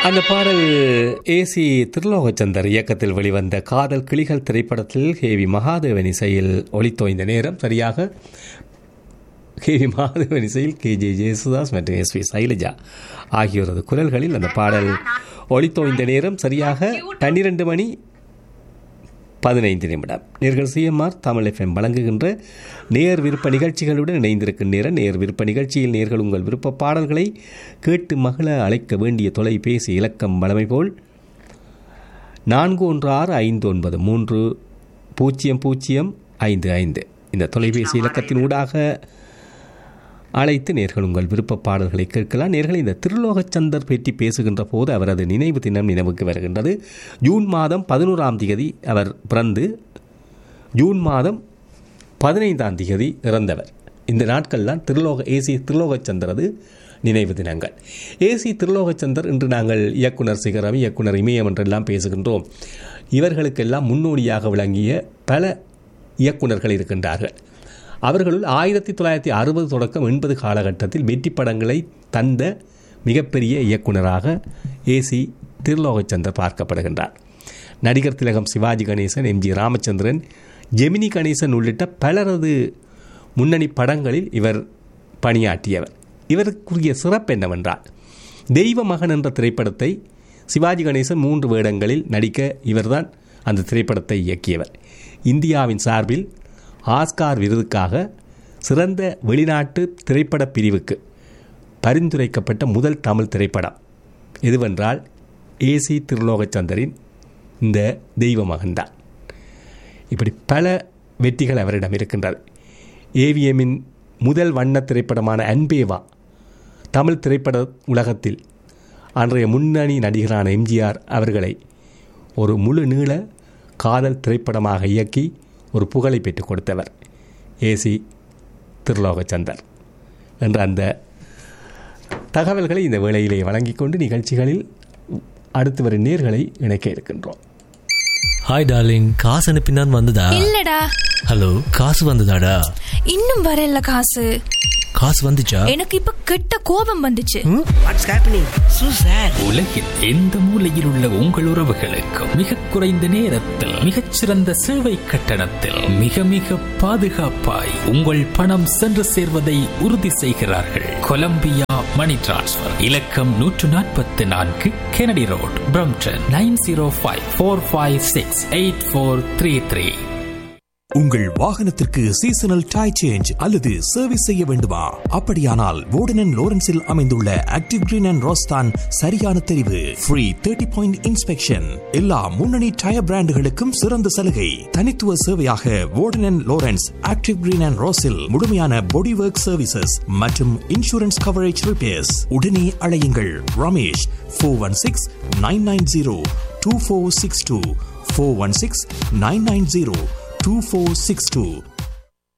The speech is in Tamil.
அந்த பாடல் ஏசி திருலோகச்சந்தர் இயக்கத்தில் வெளிவந்த காதல் கிளிகள் திரைப்படத்தில் கேவி மகாதேவன் இசையில் ஒளித்தோய்ந்த நேரம் சரியாக கேவி மகாதேவன் இசையில் கே ஜே ஜேசுதாஸ் மற்றும் எஸ் வி சைலஜா ஆகியோரது குரல்களில் அந்த பாடல் ஒளித்தோய்ந்த நேரம் சரியாக பன்னிரண்டு மணி பதினைந்து நிமிடம் நேர்கள் சிஎம்ஆர் தமிழ் எஃப்எம் வழங்குகின்ற நேர் விருப்ப நிகழ்ச்சிகளுடன் இணைந்திருக்கும் நேரம் நேர் விருப்ப நிகழ்ச்சியில் நேர்கள் உங்கள் விருப்ப பாடல்களை கேட்டு மகள அழைக்க வேண்டிய தொலைபேசி இலக்கம் வளமை போல் நான்கு ஒன்று ஆறு ஐந்து ஒன்பது மூன்று பூஜ்ஜியம் பூஜ்ஜியம் ஐந்து ஐந்து இந்த தொலைபேசி இலக்கத்தின் ஊடாக அழைத்து நேர்கள் உங்கள் விருப்ப பாடல்களை கேட்கலாம் நேர்கள் இந்த திருலோகச்சந்தர் பற்றி பேசுகின்ற போது அவரது நினைவு தினம் நினைவுக்கு வருகின்றது ஜூன் மாதம் பதினோராம் தேதி அவர் பிறந்து ஜூன் மாதம் பதினைந்தாம் தேதி இறந்தவர் இந்த நாட்கள்லாம் திருலோக ஏசி திருலோகச்சந்தரது நினைவு தினங்கள் ஏசி திருலோகச்சந்தர் இன்று நாங்கள் இயக்குனர் சிகரம் இயக்குனர் இமயம் என்றெல்லாம் பேசுகின்றோம் இவர்களுக்கெல்லாம் முன்னோடியாக விளங்கிய பல இயக்குனர்கள் இருக்கின்றார்கள் அவர்களுள் ஆயிரத்தி தொள்ளாயிரத்தி அறுபது தொடக்கம் எண்பது காலகட்டத்தில் வெற்றி படங்களை தந்த மிகப்பெரிய இயக்குனராக ஏசி திருலோகச்சந்தர் பார்க்கப்படுகின்றார் நடிகர் திலகம் சிவாஜி கணேசன் எம்ஜி ராமச்சந்திரன் ஜெமினி கணேசன் உள்ளிட்ட பலரது முன்னணி படங்களில் இவர் பணியாற்றியவர் இவருக்குரிய சிறப்பு என்னவென்றால் தெய்வ மகன் என்ற திரைப்படத்தை சிவாஜி கணேசன் மூன்று வேடங்களில் நடிக்க இவர்தான் அந்த திரைப்படத்தை இயக்கியவர் இந்தியாவின் சார்பில் ஆஸ்கார் விருதுக்காக சிறந்த வெளிநாட்டு திரைப்பட பிரிவுக்கு பரிந்துரைக்கப்பட்ட முதல் தமிழ் திரைப்படம் எதுவென்றால் ஏசி திருலோகச்சந்தரின் இந்த தெய்வ மகன்தான் இப்படி பல வெற்றிகள் அவரிடம் இருக்கின்றது ஏவிஎம்மின் முதல் வண்ண திரைப்படமான அன்பேவா தமிழ் திரைப்பட உலகத்தில் அன்றைய முன்னணி நடிகரான எம்ஜிஆர் அவர்களை ஒரு முழு நீள காதல் திரைப்படமாக இயக்கி ஒரு புகழை பெற்றுக் கொடுத்தவர் ஏசி திருலோகச்சந்தர் என்ற அந்த தகவல்களை இந்த வேளையிலே வழங்கிக் கொண்டு நிகழ்ச்சிகளில் அடுத்து வரும் நேர்களை இணைக்க இருக்கின்றோம் ஹாய் டார்லிங் காசு அனுப்பினான் வந்ததா இல்லடா ஹலோ காசு வந்ததாடா இன்னும் வரல காசு காசு வந்துச்சா எனக்கு இப்ப கெட்ட கோபம் வந்துச்சு வாட்ஸ் ஹேப்பனிங் சூ சார் உலகில் எந்த மூலையில் உள்ள உங்கள் உறவுகளுக்கும் மிக குறைந்த நேரத்தில் மிகச்சிறந்த சேவை கட்டணத்தில் மிக மிக பாதுகாப்பாய் உங்கள் பணம் சென்று சேர்வதை உறுதி செய்கிறார்கள் கொலம்பியா மணி டிரான்ஸ்ஃபர் இலக்கம் நூற்று நாற்பத்தி நான்கு Kennedy road Brampton nine zero five four five six eight four three three உங்கள் வாகனத்திற்கு சீசனல் டை சேஞ்ச் அல்லது சர்வீஸ் செய்ய வேண்டுமா அப்படியானால் வோர்டன் லோரன்ஸில் அமைந்துள்ள ஆக்டிவ் கிரீன் அண்ட் ரோஸ்தான் சரியான தெரிவு ஃப்ரீ தேர்ட்டி பாயிண்ட் இன்ஸ்பெக்ஷன் எல்லா முன்னணி டயர் பிராண்டுகளுக்கும் சிறந்த சலுகை தனித்துவ சேவையாக Vodden Lawrence Active Green and ரோஸில் முழுமையான பாடி ஒர்க் சர்வீசஸ் மற்றும் இன்சூரன்ஸ் கவரேஜ் ரிப்பேர்ஸ் உடனே அழையுங்கள் Ramesh four one six nine nine zero two four six two four one six nine nine zero 2462